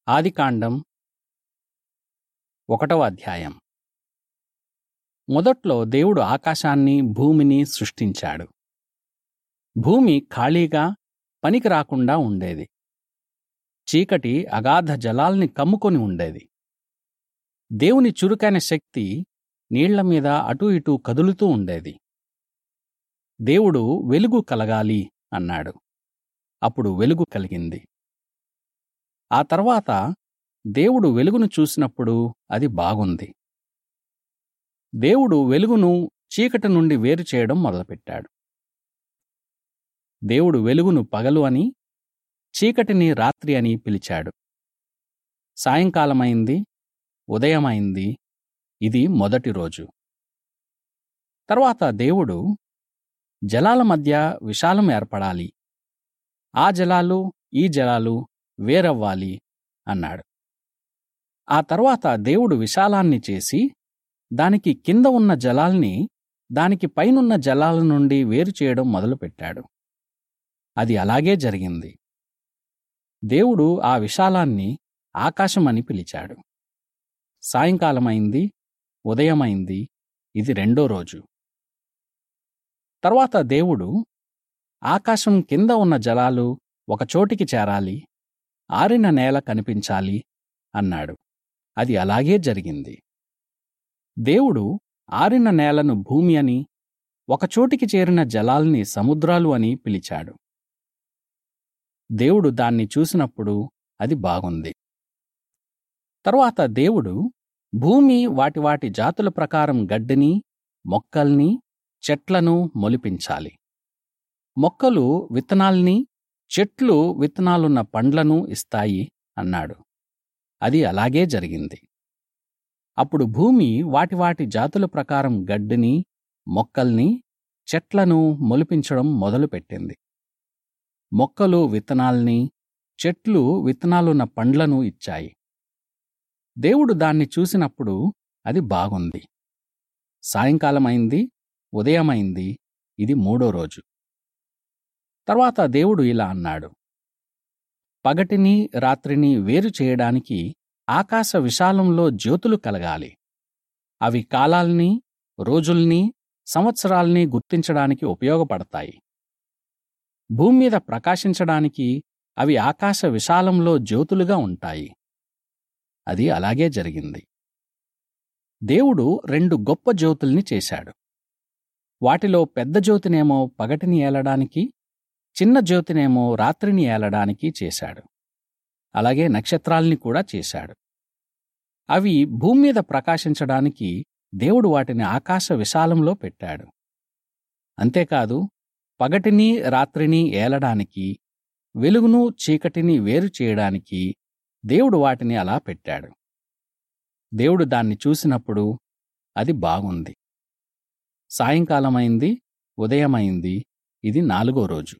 ఆదికాండం ఒకటవ అధ్యాయం మొదట్లో దేవుడు ఆకాశాన్ని భూమిని సృష్టించాడు భూమి ఖాళీగా పనికి రాకుండా ఉండేది చీకటి అగాధ జలాల్ని కమ్ముకొని ఉండేది దేవుని చురుకైన శక్తి నీళ్ల మీద అటూ ఇటూ కదులుతూ ఉండేది దేవుడు వెలుగు కలగాలి అన్నాడు అప్పుడు వెలుగు కలిగింది ఆ తర్వాత దేవుడు వెలుగును చూసినప్పుడు అది బాగుంది దేవుడు వెలుగును చీకటి నుండి వేరు చేయడం మొదలుపెట్టాడు దేవుడు వెలుగును పగలు అని చీకటిని రాత్రి అని పిలిచాడు సాయంకాలమైంది ఉదయమైంది ఇది మొదటి రోజు తర్వాత దేవుడు జలాల మధ్య విశాలం ఏర్పడాలి ఆ జలాలు ఈ జలాలు వేరవ్వాలి అన్నాడు ఆ తర్వాత దేవుడు విశాలాన్ని చేసి దానికి కింద ఉన్న జలాల్ని దానికి పైనున్న జలాల నుండి వేరు చేయడం మొదలుపెట్టాడు అది అలాగే జరిగింది దేవుడు ఆ విశాలాన్ని ఆకాశమని పిలిచాడు సాయంకాలమైంది ఉదయమైంది ఇది రెండో రోజు తర్వాత దేవుడు ఆకాశం కింద ఉన్న జలాలు ఒకచోటికి చేరాలి ఆరిన నేల కనిపించాలి అన్నాడు అది అలాగే జరిగింది దేవుడు ఆరిన నేలను భూమి అని ఒకచోటికి చేరిన జలాల్ని సముద్రాలు అని పిలిచాడు దేవుడు దాన్ని చూసినప్పుడు అది బాగుంది తరువాత దేవుడు భూమి వాటి వాటి జాతుల ప్రకారం గడ్డిని మొక్కల్ని చెట్లను మొలిపించాలి మొక్కలు విత్తనాల్ని చెట్లు విత్తనాలున్న పండ్లను ఇస్తాయి అన్నాడు అది అలాగే జరిగింది అప్పుడు భూమి వాటి వాటి జాతుల ప్రకారం గడ్డిని మొక్కల్ని చెట్లను మొలిపించడం మొదలుపెట్టింది మొక్కలు విత్తనాల్ని చెట్లు విత్తనాలున్న పండ్లను ఇచ్చాయి దేవుడు దాన్ని చూసినప్పుడు అది బాగుంది సాయంకాలమైంది ఉదయమైంది ఇది మూడో రోజు తర్వాత దేవుడు ఇలా అన్నాడు పగటిని రాత్రిని వేరు చేయడానికి ఆకాశ విశాలంలో జ్యోతులు కలగాలి అవి కాలాల్ని రోజుల్ని సంవత్సరాల్ని గుర్తించడానికి ఉపయోగపడతాయి భూమి మీద ప్రకాశించడానికి అవి ఆకాశ విశాలంలో జ్యోతులుగా ఉంటాయి అది అలాగే జరిగింది దేవుడు రెండు గొప్ప జ్యోతుల్ని చేశాడు వాటిలో పెద్ద జ్యోతినేమో పగటిని ఏలడానికి చిన్న జ్యోతినేమో రాత్రిని ఏలడానికి చేశాడు అలాగే నక్షత్రాల్ని కూడా చేశాడు అవి భూమి మీద ప్రకాశించడానికి దేవుడు వాటిని ఆకాశ విశాలంలో పెట్టాడు అంతేకాదు పగటిని రాత్రిని ఏలడానికి వెలుగును చీకటిని వేరు చేయడానికి దేవుడు వాటిని అలా పెట్టాడు దేవుడు దాన్ని చూసినప్పుడు అది బాగుంది సాయంకాలమైంది ఉదయమైంది ఇది నాలుగో రోజు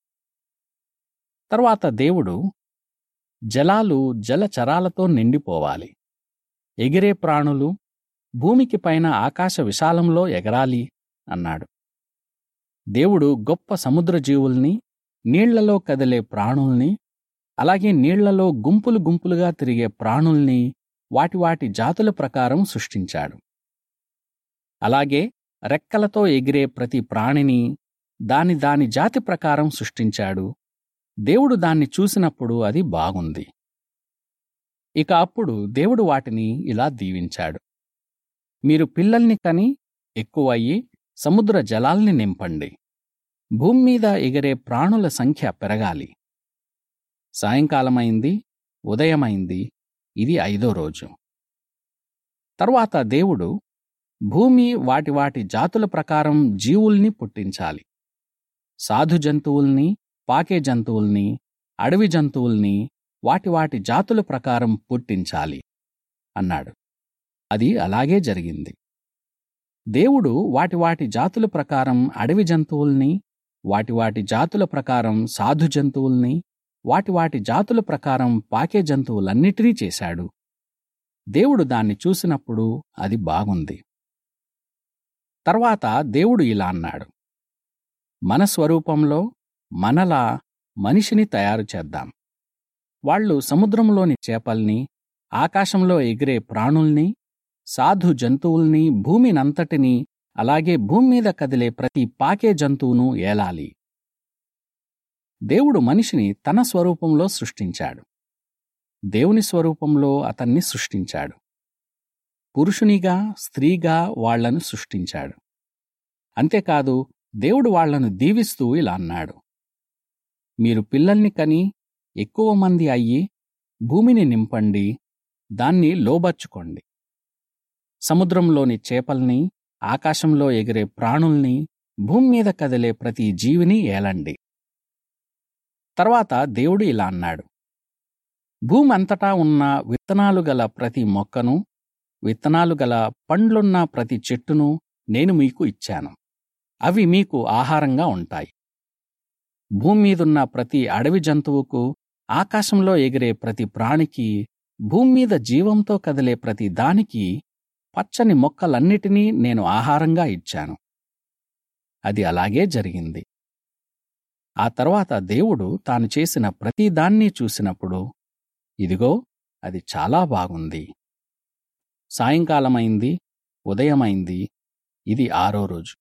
తర్వాత దేవుడు జలాలు జలచరాలతో నిండిపోవాలి ఎగిరే ప్రాణులు భూమికి పైన ఆకాశ విశాలంలో ఎగరాలి అన్నాడు దేవుడు గొప్ప సముద్ర జీవుల్ని నీళ్లలో కదిలే ప్రాణుల్ని అలాగే నీళ్లలో గుంపులు గుంపులుగా తిరిగే ప్రాణుల్ని వాటి వాటి జాతుల ప్రకారం సృష్టించాడు అలాగే రెక్కలతో ఎగిరే ప్రతి ప్రాణిని దాని దాని జాతి ప్రకారం సృష్టించాడు దేవుడు దాన్ని చూసినప్పుడు అది బాగుంది ఇక అప్పుడు దేవుడు వాటిని ఇలా దీవించాడు మీరు పిల్లల్ని కని ఎక్కువయ్యి సముద్ర జలాల్ని నింపండి భూమి మీద ఎగిరే ప్రాణుల సంఖ్య పెరగాలి సాయంకాలమైంది ఉదయమైంది ఇది ఐదో రోజు తర్వాత దేవుడు భూమి వాటి వాటి జాతుల ప్రకారం జీవుల్ని పుట్టించాలి సాధు జంతువుల్ని పాకే జంతువుల్ని అడవి జంతువుల్ని వాటి వాటి జాతుల ప్రకారం పుట్టించాలి అన్నాడు అది అలాగే జరిగింది దేవుడు వాటి వాటి జాతుల ప్రకారం అడవి జంతువుల్ని వాటి వాటి జాతుల ప్రకారం సాధు జంతువుల్ని వాటి వాటి జాతుల ప్రకారం పాకే జంతువులన్నిటినీ చేశాడు దేవుడు దాన్ని చూసినప్పుడు అది బాగుంది తర్వాత దేవుడు ఇలా అన్నాడు మన స్వరూపంలో మనలా మనిషిని తయారు చేద్దాం వాళ్ళు సముద్రంలోని చేపల్ని ఆకాశంలో ఎగిరే ప్రాణుల్ని సాధు జంతువుల్ని భూమినంతటినీ అలాగే భూమి మీద కదిలే ప్రతి పాకే జంతువును ఏలాలి దేవుడు మనిషిని తన స్వరూపంలో సృష్టించాడు దేవుని స్వరూపంలో అతన్ని సృష్టించాడు పురుషునిగా స్త్రీగా వాళ్లను సృష్టించాడు అంతేకాదు దేవుడు వాళ్లను దీవిస్తూ ఇలా అన్నాడు మీరు పిల్లల్ని కని ఎక్కువ మంది అయ్యి భూమిని నింపండి దాన్ని లోబర్చుకోండి సముద్రంలోని చేపల్ని ఆకాశంలో ఎగిరే ప్రాణుల్ని భూమి మీద కదిలే ప్రతి జీవిని ఏలండి తర్వాత దేవుడు ఇలా అన్నాడు భూమి అంతటా ఉన్న విత్తనాలు గల ప్రతి మొక్కను విత్తనాలు గల పండ్లున్న ప్రతి చెట్టును నేను మీకు ఇచ్చాను అవి మీకు ఆహారంగా ఉంటాయి భూమి మీదున్న ప్రతి అడవి జంతువుకు ఆకాశంలో ఎగిరే ప్రతి ప్రాణికి భూమి మీద జీవంతో కదిలే ప్రతి దానికి పచ్చని మొక్కలన్నిటినీ నేను ఆహారంగా ఇచ్చాను అది అలాగే జరిగింది ఆ తర్వాత దేవుడు తాను చేసిన ప్రతి దాన్ని చూసినప్పుడు ఇదిగో అది చాలా బాగుంది సాయంకాలమైంది ఉదయమైంది ఇది ఆరో రోజు